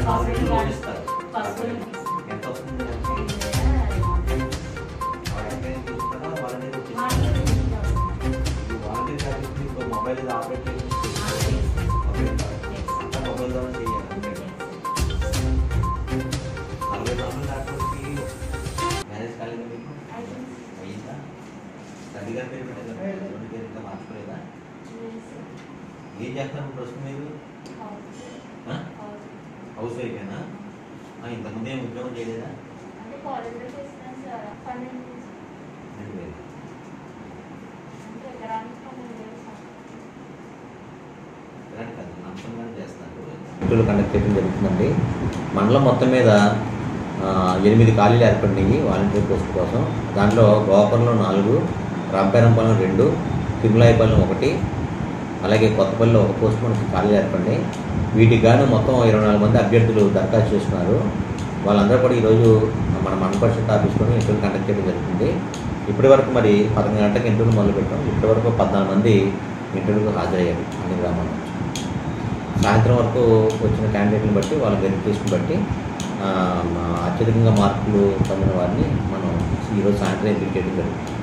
నాలుగు లోన్ ఇస్తారు ఫస్ట్ ఎంత వస్తుంది ఎవరైనా చూస్తారా వాళ్ళని వాలంటీర్ కాబట్టి ఇప్పుడు మొబైల్ ఇది ఆపరేట్ చేసి అంతా మొబైల్ ద్వారా చేయాలి అంతే కదా. నలభై సంవత్సరాలు దాటికి మ్యారేజ్ కాలేదు మీకు అయ్యిందా తల్లి గారి పేరు పెట్టారు రెండు పేరు ఇంకా మార్చుకోలేదా ఏం చేస్తున్నారు ప్రస్తుతం మీరు ఆ? హౌస్ వైఫేనా ఆ, ఇంతకుముందు ఏం ఉద్యోగం చేయలేదా అంటే కాలేజ్లో చేస్తున్నాను సార్ పన్నెండు రెండు వేలు అంటే ఎకరానికి పన్నెండు వేలు సార్ ఇలాంటి కాదు నమ్మకంగానే చేస్తారు ఇంటర్వ్యూలు కండక్ట్ చేయడం జరుగుతుందండి మండలం మొత్తం మీద ఆ, ఎనిమిది ఖాళీలు ఏర్పడినాయి వాలంటీర్ పోస్ట్ కోసం దాంట్లో గోపురంలో నాలుగు రాంపేరంపాలెం రెండు తిరుమలాయపాలెం ఒకటి అలాగే కొత్తపల్లిలో ఒక పోస్ట్ మనకి ఖాళీలు ఏర్పడినాయి వీటికి గాను మొత్తం ఇరవై నాలుగు మంది అభ్యర్థులు దరఖాస్తు చేస్తున్నారు వాళ్ళందరూ కూడా ఈరోజు మన మండల పరిషత్ ఆఫీస్లోనే ఇంటర్వ్యూ కండక్ట్ చేయడం జరుగుతుంది ఇప్పటి వరకు మరి పదకొండు గంటలకు ఇంటర్వ్యూ మొదలు పెట్టాం ఇప్పటి వరకు పద్నాలుగు మంది ఇంటర్వ్యూకి హాజరయ్యారు అన్ని గ్రామాల నుంచి సాయంత్రం వరకు వచ్చిన క్యాండిడేట్ని బట్టి వాళ్ళ వెరిఫికేషన్ బట్టి ఆ, మా అత్యధికంగా మార్కులు పొందిన వారిని మనం ఈరోజు సాయంత్రం ఎంపిక చేయడం జరుగుతుంది